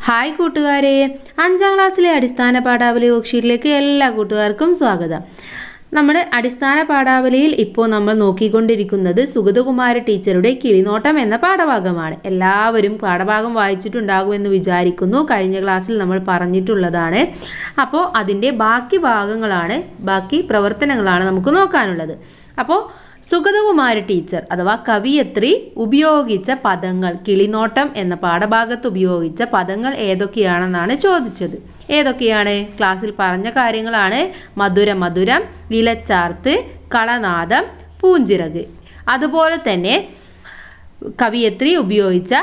hi കൂട്ടുകാരെ അഞ്ചാം ക്ലാസ്സിലെ അടിസ്ഥാന പാഠാവലി വർക്ക്ഷീറ്റിലേക്ക് എല്ലാ കൂട്ടുകാർക്കും സ്വാഗതം നമ്മുടെ അടിസ്ഥാന പാഠാവലിയിൽ ഇപ്പോൾ നമ്മൾ നോക്കിക്കൊണ്ടിരിക്കുന്നത് സുഗതകുമാര ടീച്ചറുടെ കിളിനോട്ടം എന്ന പാഠഭാഗമാണ് എല്ലാവരും പാഠഭാഗം വായിച്ചിട്ടുണ്ടാകുമെന്ന് വിചാരിക്കുന്നു കഴിഞ്ഞ ക്ലാസ്സിൽ നമ്മൾ പറഞ്ഞിട്ടുള്ളതാണ് അപ്പോൾ അതിൻ്റെ ബാക്കി ഭാഗങ്ങളാണ് ബാക്കി പ്രവർത്തനങ്ങളാണ് നമുക്ക് നോക്കാനുള്ളത് അപ്പോൾ സുഗതകുമാര ടീച്ചർ അഥവാ കവിയത്രി ഉപയോഗിച്ച പദങ്ങൾ കിളിനോട്ടം എന്ന പാഠഭാഗത്ത് ഉപയോഗിച്ച പദങ്ങൾ ഏതൊക്കെയാണെന്നാണ് ചോദിച്ചത് ഏതൊക്കെയാണ് ക്ലാസ്സിൽ പറഞ്ഞ കാര്യങ്ങളാണ് മധുര മധുരം ഇലച്ചാർത്ത് കളനാദം പൂഞ്ചിറക് അതുപോലെ തന്നെ കവിയത്രി ഉപയോഗിച്ച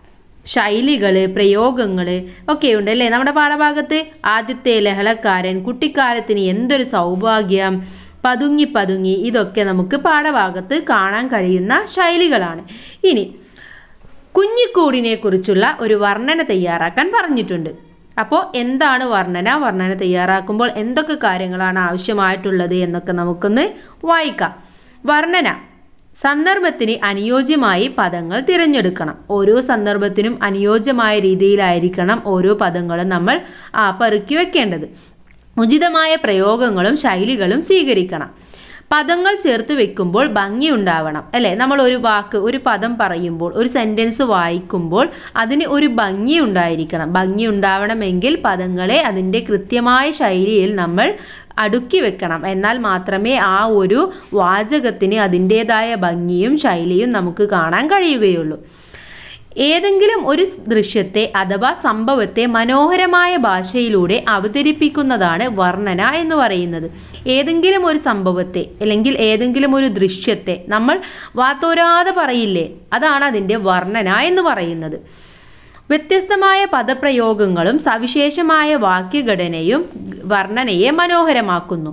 ശൈലികൾ പ്രയോഗങ്ങൾ ഒക്കെയുണ്ട് അല്ലേ നമ്മുടെ പാഠഭാഗത്ത് ആദ്യത്തെ ലഹളക്കാരൻ കുട്ടിക്കാലത്തിന് എന്തൊരു സൗഭാഗ്യം പതുങ്ങി പതുങ്ങി ഇതൊക്കെ നമുക്ക് പാഠഭാഗത്ത് കാണാൻ കഴിയുന്ന ശൈലികളാണ് ഇനി കുഞ്ഞിക്കൂടിനെ കുറിച്ചുള്ള ഒരു വർണ്ണന തയ്യാറാക്കാൻ പറഞ്ഞിട്ടുണ്ട് അപ്പോൾ എന്താണ് വർണ്ണന വർണ്ണന തയ്യാറാക്കുമ്പോൾ എന്തൊക്കെ കാര്യങ്ങളാണ് ആവശ്യമായിട്ടുള്ളത് എന്നൊക്കെ നമുക്കൊന്ന് വായിക്കാം വർണ്ണന സന്ദർഭത്തിന് അനുയോജ്യമായി പദങ്ങൾ തിരഞ്ഞെടുക്കണം ഓരോ സന്ദർഭത്തിനും അനുയോജ്യമായ രീതിയിലായിരിക്കണം ഓരോ പദങ്ങളും നമ്മൾ ആ പെറുക്കി വെക്കേണ്ടത് ഉചിതമായ പ്രയോഗങ്ങളും ശൈലികളും സ്വീകരിക്കണം പദങ്ങൾ ചേർത്ത് വെക്കുമ്പോൾ ഭംഗി ഉണ്ടാവണം അല്ലേ നമ്മൾ ഒരു വാക്ക് ഒരു പദം പറയുമ്പോൾ ഒരു സെൻറ്റൻസ് വായിക്കുമ്പോൾ അതിന് ഒരു ഭംഗി ഉണ്ടായിരിക്കണം ഭംഗി ഉണ്ടാവണമെങ്കിൽ പദങ്ങളെ അതിൻ്റെ കൃത്യമായ ശൈലിയിൽ നമ്മൾ അടുക്കി വെക്കണം എന്നാൽ മാത്രമേ ആ ഒരു വാചകത്തിന് അതിൻ്റേതായ ഭംഗിയും ശൈലിയും നമുക്ക് കാണാൻ കഴിയുകയുള്ളൂ ഏതെങ്കിലും ഒരു ദൃശ്യത്തെ അഥവാ സംഭവത്തെ മനോഹരമായ ഭാഷയിലൂടെ അവതരിപ്പിക്കുന്നതാണ് വർണ്ണന എന്ന് പറയുന്നത് ഏതെങ്കിലും ഒരു സംഭവത്തെ അല്ലെങ്കിൽ ഏതെങ്കിലും ഒരു ദൃശ്യത്തെ നമ്മൾ വാത്തോരാതെ പറയില്ലേ അതാണ് അതിൻ്റെ വർണ്ണന എന്ന് പറയുന്നത് വ്യത്യസ്തമായ പദപ്രയോഗങ്ങളും സവിശേഷമായ വാക്യഘടനയും വർണ്ണനയെ മനോഹരമാക്കുന്നു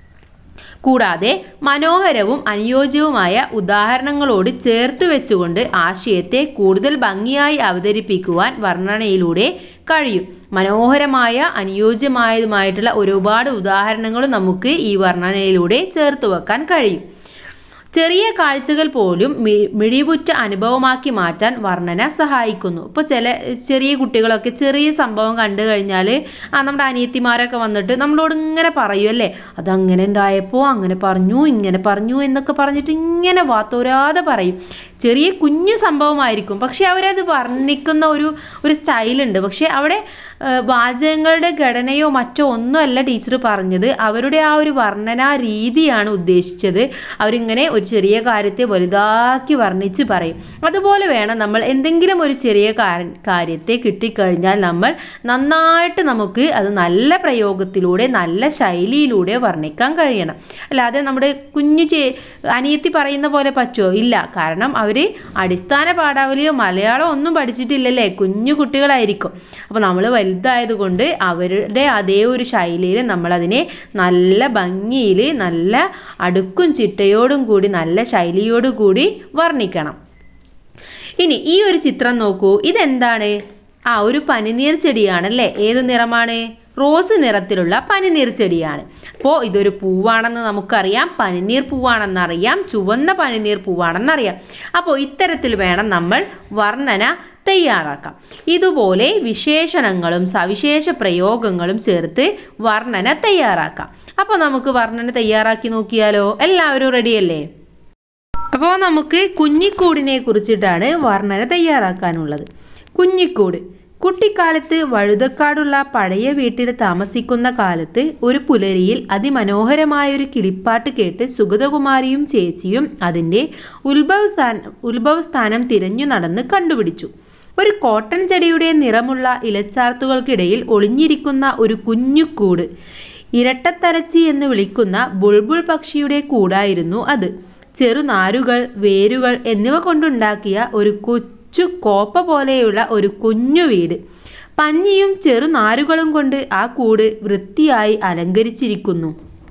കൂടാതെ മനോഹരവും അനുയോജ്യവുമായ ഉദാഹരണങ്ങളോട് ചേർത്ത് വെച്ചുകൊണ്ട് ആശയത്തെ കൂടുതൽ ഭംഗിയായി അവതരിപ്പിക്കുവാൻ വർണ്ണനയിലൂടെ കഴിയും മനോഹരമായ അനുയോജ്യമായതുമായിട്ടുള്ള ഒരുപാട് ഉദാഹരണങ്ങൾ നമുക്ക് ഈ വർണ്ണനയിലൂടെ ചേർത്ത് വെക്കാൻ കഴിയും ചെറിയ കാഴ്ചകൾ പോലും മി- മിഴിവുറ്റ അനുഭവമാക്കി മാറ്റാൻ വർണ്ണന സഹായിക്കുന്നു ഇപ്പോൾ ചില ചെറിയ കുട്ടികളൊക്കെ ചെറിയ സംഭവം കണ്ടു കഴിഞ്ഞാൽ ആ നമ്മുടെ അനിയത്തിമാരൊക്കെ വന്നിട്ട് നമ്മളോട് ഇങ്ങനെ പറയും അല്ലേ അതങ്ങനെ ഉണ്ടായപ്പോൾ അങ്ങനെ പറഞ്ഞു ഇങ്ങനെ പറഞ്ഞു എന്നൊക്കെ പറഞ്ഞിട്ട് ഇങ്ങനെ വാത്തോരാതെ പറയും ചെറിയ കുഞ്ഞു സംഭവമായിരിക്കും പക്ഷെ അവരത് വർണ്ണിക്കുന്ന ഒരു ഒരു സ്റ്റൈലുണ്ട് പക്ഷെ അവിടെ ഏഹ്, വാചകങ്ങളുടെ ഘടനയോ മറ്റോ ഒന്നുമല്ല ടീച്ചർ പറഞ്ഞത് അവരുടെ ആ ഒരു വർണ്ണനാ രീതിയാണ് ഉദ്ദേശിച്ചത് അവരിങ്ങനെ ഒരു ചെറിയ കാര്യത്തെ വലുതാക്കി വർണ്ണിച്ച് പറയും അതുപോലെ വേണം നമ്മൾ എന്തെങ്കിലും ഒരു ചെറിയ കാര- കാര്യത്തെ കിട്ടിക്കഴിഞ്ഞാൽ നമ്മൾ നന്നായിട്ട് നമുക്ക് അത് നല്ല പ്രയോഗത്തിലൂടെ നല്ല ശൈലിയിലൂടെ വർണ്ണിക്കാൻ കഴിയണം അല്ലാതെ നമ്മുടെ കുഞ്ഞു ചേ അനിയത്തി പറയുന്ന പോലെ പറ്റുമോ ഇല്ല കാരണം അവർ അടിസ്ഥാന പാഠാവലിയോ മലയാളം ഒന്നും പഠിച്ചിട്ടില്ലല്ലേ കുഞ്ഞു കുട്ടികളായിരിക്കും അപ്പോൾ നമ്മൾ വലുതായതുകൊണ്ട് അവരുടെ അതേ ഒരു ശൈലിയിൽ നമ്മളതിനെ നല്ല ഭംഗിയിൽ നല്ല അടുക്കും ചിട്ടയോടും കൂടി നല്ല ശൈലിയോടു കൂടി വർണ്ണിക്കണം ഇനി ഈ ഒരു ചിത്രം നോക്കൂ ഇതെന്താണ് ആ ഒരു പനിനീർ ചെടിയാണല്ലേ ഏത് നിറമാണ് റോസ് നിറത്തിലുള്ള പനിനീർ ചെടിയാണ് അപ്പോൾ ഇതൊരു പൂവാണെന്ന് നമുക്കറിയാം പനിനീർ പൂവാണെന്നറിയാം ചുവന്ന പനിനീർ പൂവാണെന്നറിയാം അപ്പോൾ ഇത്തരത്തിൽ വേണം നമ്മൾ വർണ്ണന തയ്യാറാക്കാം ഇതുപോലെ വിശേഷണങ്ങളും സവിശേഷ പ്രയോഗങ്ങളും ചേർത്ത് വർണ്ണന തയ്യാറാക്കാം അപ്പോൾ നമുക്ക് വർണ്ണന തയ്യാറാക്കി നോക്കിയാലോ എല്ലാവരും റെഡിയല്ലേ അപ്പോൾ നമുക്ക് കുഞ്ഞിക്കൂടിനെ കുറിച്ചിട്ടാണ് വർണ്ണന തയ്യാറാക്കാനുള്ളത് കുഞ്ഞിക്കൂട് കുട്ടിക്കാലത്ത് വഴുതക്കാടുള്ള പഴയ വീട്ടിൽ താമസിക്കുന്ന കാലത്ത് ഒരു പുലരിയിൽ അതിമനോഹരമായൊരു കിളിപ്പാട്ട് കേട്ട് സുഗതകുമാരിയും ചേച്ചിയും അതിൻ്റെ ഉത്ഭവസ്ഥാനം ഉത്ഭവസ്ഥാനം തിരഞ്ഞു നടന്ന് കണ്ടുപിടിച്ചു ഒരു കോട്ടൺ ചെടിയുടെ നിറമുള്ള ഇലച്ചാർത്തുകൾക്കിടയിൽ ഒളിഞ്ഞിരിക്കുന്ന ഒരു കുഞ്ഞുകൂട് ഇരട്ടത്തലച്ചി എന്ന് വിളിക്കുന്ന ബുൾബുൾ പക്ഷിയുടെ കൂടായിരുന്നു അത് ചെറുനാരുകൾ വേരുകൾ എന്നിവ കൊണ്ടുണ്ടാക്കിയ ഒരു കൊച്ചു കോപ്പ പോലെയുള്ള ഒരു കുഞ്ഞു വീട് പഞ്ഞിയും ചെറുനാരുകളും കൊണ്ട് ആ കൂട് വൃത്തിയായി അലങ്കരിച്ചിരിക്കുന്നു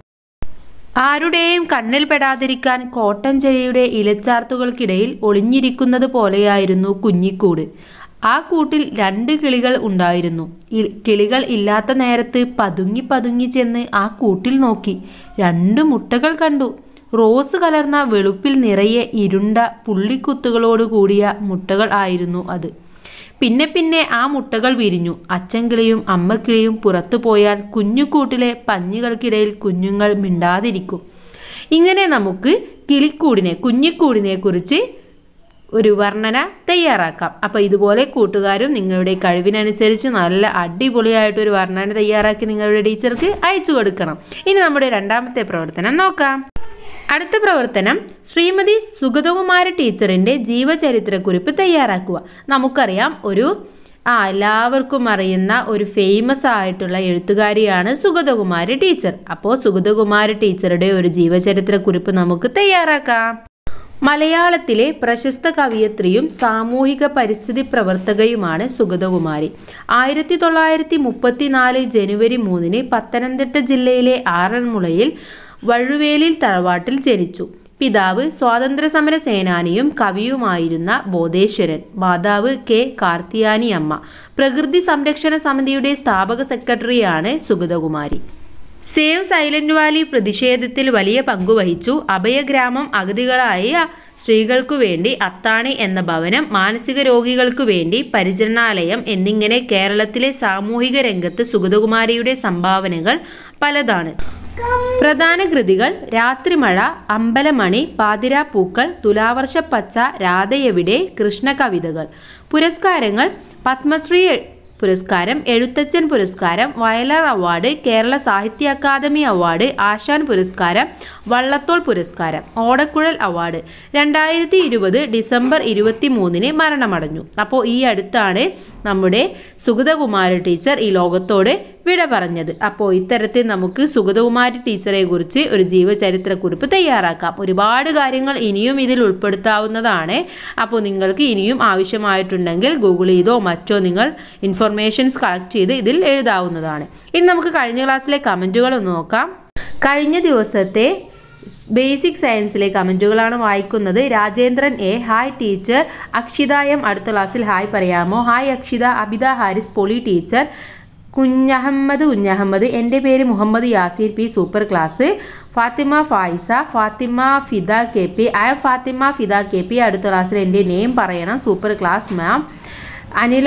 ആരുടെയും കണ്ണിൽ പെടാതിരിക്കാൻ കോട്ടൻ ചെടിയുടെ ഇലച്ചാർത്തുകൾക്കിടയിൽ ഒളിഞ്ഞിരിക്കുന്നത് പോലെയായിരുന്നു കുഞ്ഞിക്കൂട് ആ കൂട്ടിൽ രണ്ട് കിളികൾ ഉണ്ടായിരുന്നു ഇ- കിളികൾ ഇല്ലാത്ത നേരത്ത് പതുങ്ങി പതുങ്ങി ചെന്ന് ആ കൂട്ടിൽ നോക്കി രണ്ട് മുട്ടകൾ കണ്ടു റോസ് കലർന്ന വെളുപ്പിൽ നിറയെ ഇരുണ്ട പുള്ളിക്കുത്തുകളോട് കൂടിയ മുട്ടകൾ ആയിരുന്നു അത് പിന്നെ പിന്നെ ആ മുട്ടകൾ വിരിഞ്ഞു അച്ഛൻകിളിയും അമ്മക്കിളിയും പുറത്തു പോയാൽ കുഞ്ഞുകൂട്ടിലെ പഞ്ഞികൾക്കിടയിൽ കുഞ്ഞുങ്ങൾ മിണ്ടാതിരിക്കും ഇങ്ങനെ നമുക്ക് കിളിക്കൂടിനെ കുഞ്ഞിക്കൂടിനെ കുറിച്ച് ഒരു വർണ്ണന തയ്യാറാക്കാം അപ്പോൾ ഇതുപോലെ കൂട്ടുകാരും നിങ്ങളുടെ കഴിവിനനുസരിച്ച് നല്ല അടിപൊളിയായിട്ടൊരു വർണ്ണന തയ്യാറാക്കി നിങ്ങളുടെ ടീച്ചർക്ക് അയച്ചു കൊടുക്കണം ഇനി നമ്മുടെ രണ്ടാമത്തെ പ്രവർത്തനം നോക്കാം അടുത്ത പ്രവർത്തനം ശ്രീമതി സുഗതകുമാര ടീച്ചറിൻ്റെ ജീവചരിത്രക്കുറിപ്പ് തയ്യാറാക്കുക നമുക്കറിയാം ഒരു ആ എല്ലാവർക്കും അറിയുന്ന ഒരു ഫേമസ് ആയിട്ടുള്ള എഴുത്തുകാരിയാണ് സുഗതകുമാരി ടീച്ചർ അപ്പോൾ സുഗതകുമാരി ടീച്ചറുടെ ഒരു ജീവചരിത്രക്കുറിപ്പ് നമുക്ക് തയ്യാറാക്കാം മലയാളത്തിലെ പ്രശസ്ത കവിയത്രിയും സാമൂഹിക പരിസ്ഥിതി പ്രവർത്തകയുമാണ് സുഗതകുമാരി ആയിരത്തി തൊള്ളായിരത്തി മുപ്പത്തിനാല് ജനുവരി മൂന്നിന് പത്തനംതിട്ട ജില്ലയിലെ ആറന്മുളയിൽ വഴുവേലിൽ തറവാട്ടിൽ ജനിച്ചു പിതാവ് സ്വാതന്ത്ര്യ സമര സേനാനിയും കവിയുമായിരുന്ന ബോധേശ്വരൻ മാതാവ് കെ കാർത്തിയാനി അമ്മ പ്രകൃതി സംരക്ഷണ സമിതിയുടെ സ്ഥാപക സെക്രട്ടറിയാണ് സുഗതകുമാരി സേവ് സൈലന്റ് വാലി പ്രതിഷേധത്തിൽ വലിയ പങ്കുവഹിച്ചു അഭയഗ്രാമം അഗതികളായ സ്ത്രീകൾക്കു വേണ്ടി അത്താണി എന്ന ഭവനം മാനസിക രോഗികൾക്കു വേണ്ടി പരിചരണാലയം എന്നിങ്ങനെ കേരളത്തിലെ സാമൂഹിക രംഗത്ത് സുഗതകുമാരിയുടെ സംഭാവനകൾ പലതാണ് പ്രധാന കൃതികൾ രാത്രിമഴ അമ്പലമണി പാതിരാപ്പൂക്കൾ തുലാവർഷപ്പച്ച രാധയെവിടെ കൃഷ്ണകവിതകൾ പുരസ്കാരങ്ങൾ പത്മശ്രീ പുരസ്കാരം എഴുത്തച്ഛൻ പുരസ്കാരം വയലാർ അവാർഡ് കേരള സാഹിത്യ അക്കാദമി അവാർഡ് ആശാൻ പുരസ്കാരം വള്ളത്തോൾ പുരസ്കാരം ഓടക്കുഴൽ അവാർഡ് രണ്ടായിരത്തി ഇരുപത് ഡിസംബർ ഇരുപത്തി മൂന്നിന് മരണമടഞ്ഞു അപ്പോൾ ഈ അടുത്താണ് നമ്മുടെ സുഗതകുമാരി ടീച്ചർ ഈ ലോകത്തോട് വിട പറഞ്ഞത് അപ്പോൾ ഇത്തരത്തിൽ നമുക്ക് സുഗതകുമാരി ടീച്ചറെ കുറിച്ച് ഒരു ജീവചരിത്രക്കുറിപ്പ് തയ്യാറാക്കാം ഒരുപാട് കാര്യങ്ങൾ ഇനിയും ഇതിൽ ഉൾപ്പെടുത്താവുന്നതാണ് അപ്പോൾ നിങ്ങൾക്ക് ഇനിയും ആവശ്യമായിട്ടുണ്ടെങ്കിൽ ഗൂഗിൾ ചെയ്തോ മറ്റോ നിങ്ങൾ ഇൻഫർമേഷൻസ് കളക്ട് ചെയ്ത് ഇതിൽ എഴുതാവുന്നതാണ് ഇനി നമുക്ക് കഴിഞ്ഞ ക്ലാസ്സിലെ കമൻറ്റുകൾ ഒന്ന് നോക്കാം കഴിഞ്ഞ ദിവസത്തെ ബേസിക് സയൻസിലെ കമൻറ്റുകളാണ് വായിക്കുന്നത് Rajendran A hi teacher Akshitha M അടുത്ത ക്ലാസ്സിൽ ഹായ് പറയാമോ ഹായ് അക്ഷിത അബിത ഹാരിസ് പൊളി ടീച്ചർ കുഞ്ഞഹമ്മദ് കുഞ്ഞഹമ്മദ് എൻ്റെ പേര് Muhammad Yasir P super class Fathima Faiza Fathima Fida K P I M Fathima Fida K P അടുത്ത ക്ലാസ്സിൽ എൻ്റെ നെയിം പറയണം സൂപ്പർ ക്ലാസ് മാം അനില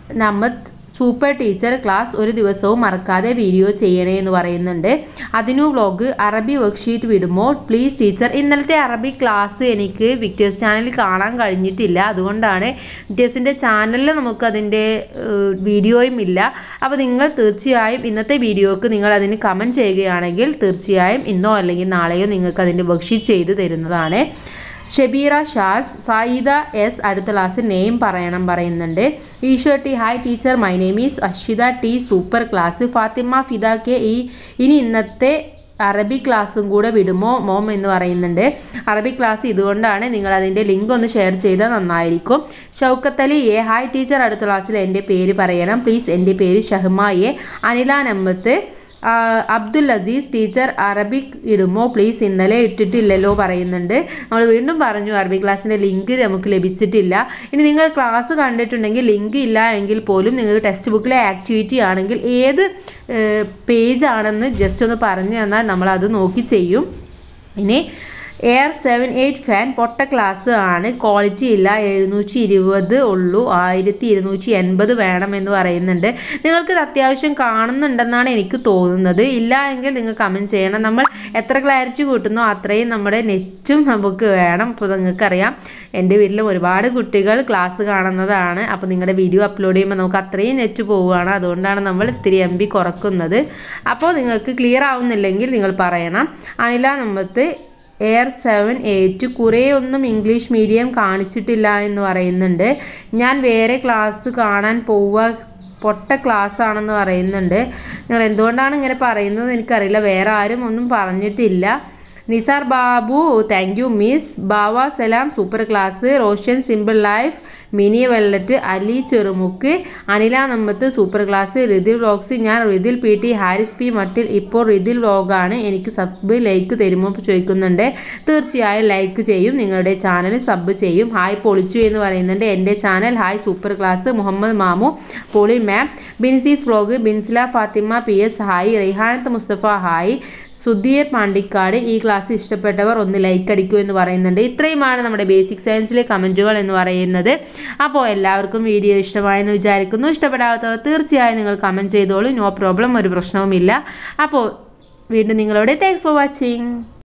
നമത് സൂപ്പർ ടീച്ചർ ക്ലാസ് ഒരു ദിവസവും മറക്കാതെ വീഡിയോ ചെയ്യണേ എന്ന് പറയുന്നുണ്ട് അതിനു വ്ലോഗ് അറബി വർക്ക്ഷീറ്റ് വിടുമോ പ്ലീസ് ടീച്ചർ ഇന്നലത്തെ അറബി ക്ലാസ് എനിക്ക് വിക്ടേഴ്സ് ചാനലിൽ കാണാൻ കഴിഞ്ഞിട്ടില്ല അതുകൊണ്ടാണ് വിക്ടേഴ്സിൻ്റെ ചാനലിൽ നമുക്കതിൻ്റെ വീഡിയോയും ഇല്ല അപ്പോൾ നിങ്ങൾ തീർച്ചയായും ഇന്നത്തെ വീഡിയോക്ക് നിങ്ങൾ അതിന് കമൻറ്റ് ചെയ്യുകയാണെങ്കിൽ തീർച്ചയായും ഇന്നോ അല്ലെങ്കിൽ നാളെയോ നിങ്ങൾക്ക് അതിൻ്റെ വർക്ക്ഷീറ്റ് ചെയ്ത് തരുന്നതാണ് ഷബീറ ഷാസ് സായിദ എസ് അടുത്ത ക്ലാസ് നെയിം പറയണം പറയുന്നുണ്ട് Eshwar T hi teacher my name is Ashwitha T super class Fathima Fida K ഈ ഇനി ഇന്നത്തെ അറബി ക്ലാസ്സും കൂടെ വിടുമോ മോം എന്ന് പറയുന്നുണ്ട് അറബി ക്ലാസ് ഇതുകൊണ്ടാണ് നിങ്ങൾ അതിൻ്റെ ലിങ്ക് ഒന്ന് ഷെയർ ചെയ്താൽ നന്നായിരിക്കും Shoukath Ali A hi teacher അടുത്ത ക്ലാസ്സിൽ എൻ്റെ പേര് പറയണം പ്ലീസ് എൻ്റെ പേര് ഷഹ്മ എ അനില നമ്പത്ത് അബ്ദുൽ അസീസ് ടീച്ചർ അറബിക് ഇടുമോ പ്ലീസ് ഇന്നലെ ഇട്ടിട്ടില്ലല്ലോ പറയുന്നുണ്ട് നമ്മൾ വീണ്ടും പറഞ്ഞു അറബിക് ക്ലാസ്സിൻ്റെ ലിങ്ക് നമുക്ക് ലഭിച്ചിട്ടില്ല ഇനി നിങ്ങൾ ക്ലാസ് കണ്ടിട്ടുണ്ടെങ്കിൽ ലിങ്ക് ഇല്ല എങ്കിൽ പോലും നിങ്ങൾക്ക് ടെക്സ്റ്റ് ബുക്കിലെ ആക്ടിവിറ്റി ആണെങ്കിൽ ഏത് പേജ് ആണെന്ന് ജസ്റ്റ് ഒന്ന് പറഞ്ഞു തന്നാൽ നമ്മളത് നോക്കി ചെയ്യും ഇനി എയർ സെവൻ എയ്റ്റ് ഫാൻ പൊട്ട ക്ലാസ് ആണ് ക്വാളിറ്റി ഇല്ല എഴുന്നൂറ്റി ഇരുപത് ഉള്ളൂ ആയിരത്തി ഇരുന്നൂറ്റി എൺപത് വേണമെന്ന് പറയുന്നുണ്ട് നിങ്ങൾക്കിത് അത്യാവശ്യം കാണുന്നുണ്ടെന്നാണ് എനിക്ക് തോന്നുന്നത് ഇല്ല എങ്കിൽ നിങ്ങൾ കമൻറ്റ് ചെയ്യണം നമ്മൾ എത്ര ക്ലാരിറ്റി കൂട്ടുന്നോ അത്രയും നമ്മുടെ നെറ്റും നമുക്ക് വേണം അപ്പോൾ നിങ്ങൾക്കറിയാം എൻ്റെ വീട്ടിലും ഒരുപാട് കുട്ടികൾ ക്ലാസ് കാണുന്നതാണ് അപ്പോൾ നിങ്ങളുടെ വീഡിയോ അപ്ലോഡ് ചെയ്യുമ്പോൾ നമുക്ക് അത്രയും നെറ്റ് പോവുകയാണ് അതുകൊണ്ടാണ് നമ്മൾ ഇത്തിരി എം ബി കുറക്കുന്നത് അപ്പോൾ നിങ്ങൾക്ക് ക്ലിയർ ആവുന്നില്ലെങ്കിൽ നിങ്ങൾ പറയണം അനില നമ്മത്ത് എയർ സെവൻ എയ്റ്റ് കുറേ ഒന്നും ഇംഗ്ലീഷ് മീഡിയം കാണിച്ചിട്ടില്ല എന്ന് പറയുന്നുണ്ട് ഞാൻ വേറെ ക്ലാസ് കാണാൻ പോവുക പൊട്ട ക്ലാസ് ആണെന്ന് പറയുന്നുണ്ട് നിങ്ങൾ എന്തുകൊണ്ടാണ് ഇങ്ങനെ പറയുന്നത് എനിക്കറിയില്ല വേറെ ആരും ഒന്നും പറഞ്ഞിട്ടില്ല Nisar Babu thank you miss Bava Salam super class Roshan simple life Mini വെള്ളറ്റ് അലി ചെറുമുക്ക് അനില നമ്മത്ത് സൂപ്പർ ക്ലാസ് റിതിൽ വ്ലോഗ്സ് ഞാൻ Rithil P T Haris P മട്ടിൽ ഇപ്പോൾ റിതിൽ വ്ലോഗാണ് എനിക്ക് സബ് ലൈക്ക് തരുമോ ചോദിക്കുന്നുണ്ട് തീർച്ചയായും ലൈക്ക് ചെയ്യും നിങ്ങളുടെ ചാനൽ സബ് ചെയ്യും ഹായ് പൊളിച്ചു എന്ന് പറയുന്നുണ്ട് എൻ്റെ channel hi super class Muhammad Mamu പൊളി ma'am Binsees vlog Binsila Fathima P S hi Rihanath Mustafa hi Sudheer Pandikkad ഈ ക്ലാസ് ക്ലാസ് ഇഷ്ടപ്പെട്ടവർ ഒന്ന് ലൈക്ക് അടിക്കൂ എന്ന് പറയുന്നുണ്ട് ഇത്രയുമാണ് നമ്മുടെ ബേസിക് സയൻസിലെ കമൻറ്റുകൾ എന്ന് പറയുന്നത് അപ്പോൾ എല്ലാവർക്കും വീഡിയോ ഇഷ്ടമായെന്ന് വിചാരിക്കുന്നു ഇഷ്ടപ്പെടാത്തവർ തീർച്ചയായും നിങ്ങൾ കമൻറ്റ് ചെയ്തോളൂ നോ പ്രോബ്ലം ഒരു പ്രശ്നവുമില്ല അപ്പോൾ വീണ്ടും നിങ്ങളോട് താങ്ക്സ് ഫോർ വാച്ചിങ്